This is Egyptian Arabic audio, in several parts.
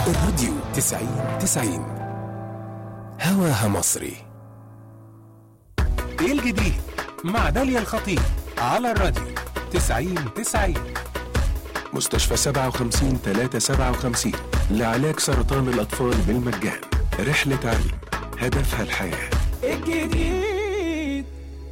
الراديو تسعين تسعين هواها مصري ايه الجديد مع داليا الخطيب على الراديو تسعين تسعين مستشفى 57 357 لعلاج سرطان الأطفال بالمجان رحلة علم هدفها الحياة الجديد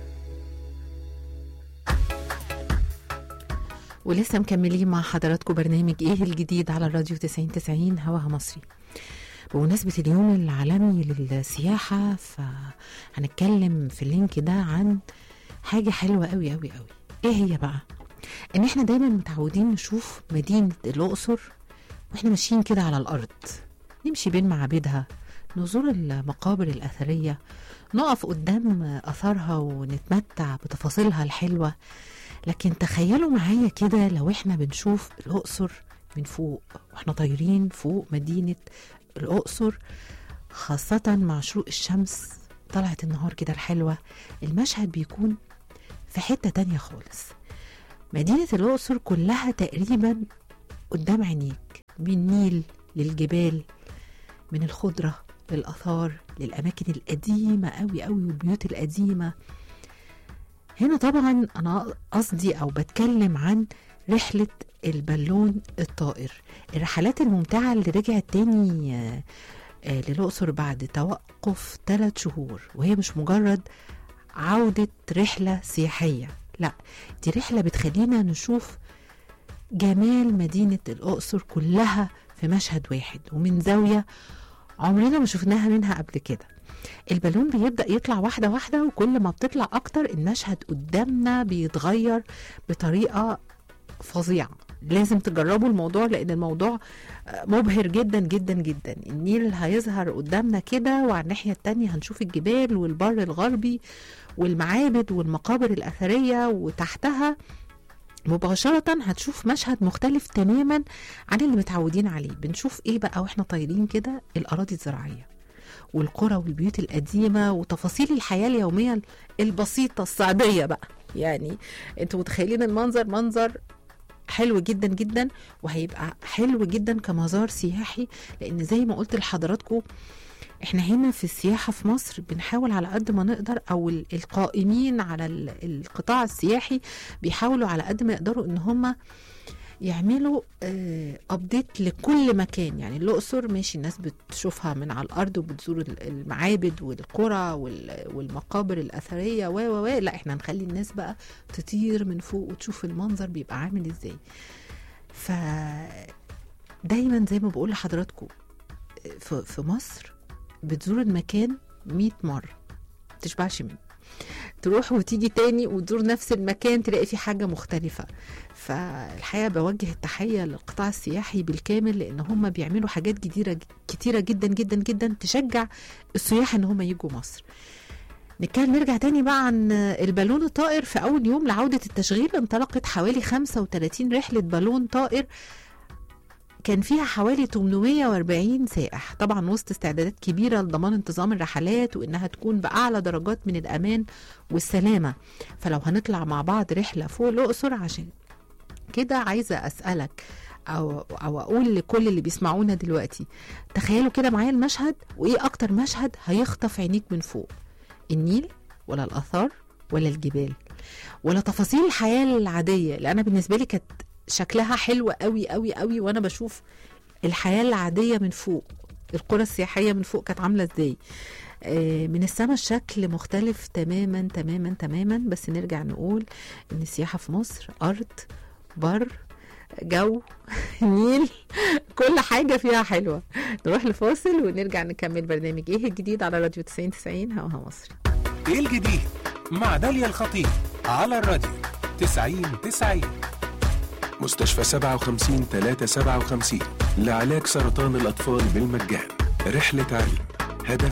ولسه مكملين مع حضراتكم برنامج ايه الجديد على الراديو 90 90 هواها مصري بمناسبة اليوم العالمي للسياحة فهنتكلم في اللينك ده عن حاجة حلوة قوي قوي قوي ايه هي بقى ان احنا دايما متعودين نشوف مدينة الأقصر واحنا ماشيين كده على الأرض نمشي بين معابدها نزور المقابر الأثرية نقف قدام أثارها ونتمتع بتفاصيلها الحلوة لكن تخيلوا معايا كده لو احنا بنشوف الأقصر من فوق واحنا طايرين فوق مدينة الأقصر خاصة مع شروق الشمس طلعت النهار كده الحلوة المشهد بيكون في حتة تانية خالص مدينة الأقصر كلها تقريبا قدام عينيك من النيل للجبال من الخضرة للآثار للأماكن القديمة أوي أوي والبيوت القديمة هنا طبعا أنا قصدي أو بتكلم عن رحلة البالون الطائر الرحلات الممتعة اللي رجعت تاني آه، آه، للأقصر بعد توقف ثلاث شهور وهي مش مجرد عودة رحلة سياحية لا دي رحلة بتخلينا نشوف جمال مدينة الأقصر كلها في مشهد واحد ومن زاوية عمرنا ما شفناها منها قبل كده البالون بيبدأ يطلع واحدة واحدة وكل ما بتطلع أكتر المشهد قدامنا بيتغير بطريقة فظيعة لازم تجربوا الموضوع لأن الموضوع آه، مبهر جدا جدا جدا النيل هيظهر قدامنا كده وعلى الناحية التانية هنشوف الجبال والبر الغربي والمعابد والمقابر الأثرية وتحتها مباشرة هتشوف مشهد مختلف تماما عن اللي متعودين عليه بنشوف ايه بقى واحنا طايرين كده الأراضي الزراعية والقرى والبيوت القديمة وتفاصيل الحياة اليومية البسيطة الصعيدية بقى يعني انتوا متخيلين المنظر منظر حلو جدا جدا وهيبقى حلو جدا كمزار سياحي لان زي ما قلت لحضراتكم احنا هنا في السياحة في مصر بنحاول على قد ما نقدر او ال- القائمين على ال- القطاع السياحي بيحاولوا على قد ما يقدروا ان هم يعملوا ابديت لكل مكان يعني الاقصر ماشي الناس بتشوفها من على الارض وبتزور ال- المعابد والقرى وال- والمقابر الاثريه و و و لا احنا نخلي الناس بقى تطير من فوق وتشوف المنظر بيبقى عامل ازاي ف دايما زي ما بقول لحضراتكم في في مصر بتزور المكان 100 مره تشبعش منه تروح وتيجي تاني وتزور نفس المكان تلاقي فيه حاجه مختلفه فالحقيقه بوجه التحيه للقطاع السياحي بالكامل لان هم بيعملوا حاجات كتيره كتيره جدا جدا جدا تشجع السياح ان هم يجوا مصر نتكلم نرجع تاني بقى عن البالون الطائر في اول يوم لعوده التشغيل انطلقت حوالي 35 رحله بالون طائر كان فيها حوالي 840 سائح طبعا وسط استعدادات كبيرة لضمان انتظام الرحلات وإنها تكون بأعلى درجات من الأمان والسلامة فلو هنطلع مع بعض رحلة فوق الأقصر عشان كده عايزة أسألك أو, أو أقول لكل اللي بيسمعونا دلوقتي تخيلوا كده معايا المشهد وإيه أكتر مشهد هيخطف عينيك من فوق النيل ولا الآثار ولا الجبال ولا تفاصيل الحياة العادية اللي أنا بالنسبة لي كانت شكلها حلو قوي قوي قوي وأنا بشوف الحياة العادية من فوق القرى السياحية من فوق كانت عاملة ازاي آه، من السماء الشكل مختلف تماما تماما تماما بس نرجع نقول ان السياحة في مصر أرض بر جو نيل كل حاجة فيها حلوة نروح لفاصل ونرجع نكمل برنامج ايه الجديد على راديو 90 90 هواها مصري ايه الجديد مع داليا الخطيب على الراديو تسعين تسعين مستشفى 57 357 لعلاج سرطان الأطفال بالمجان رحلة علم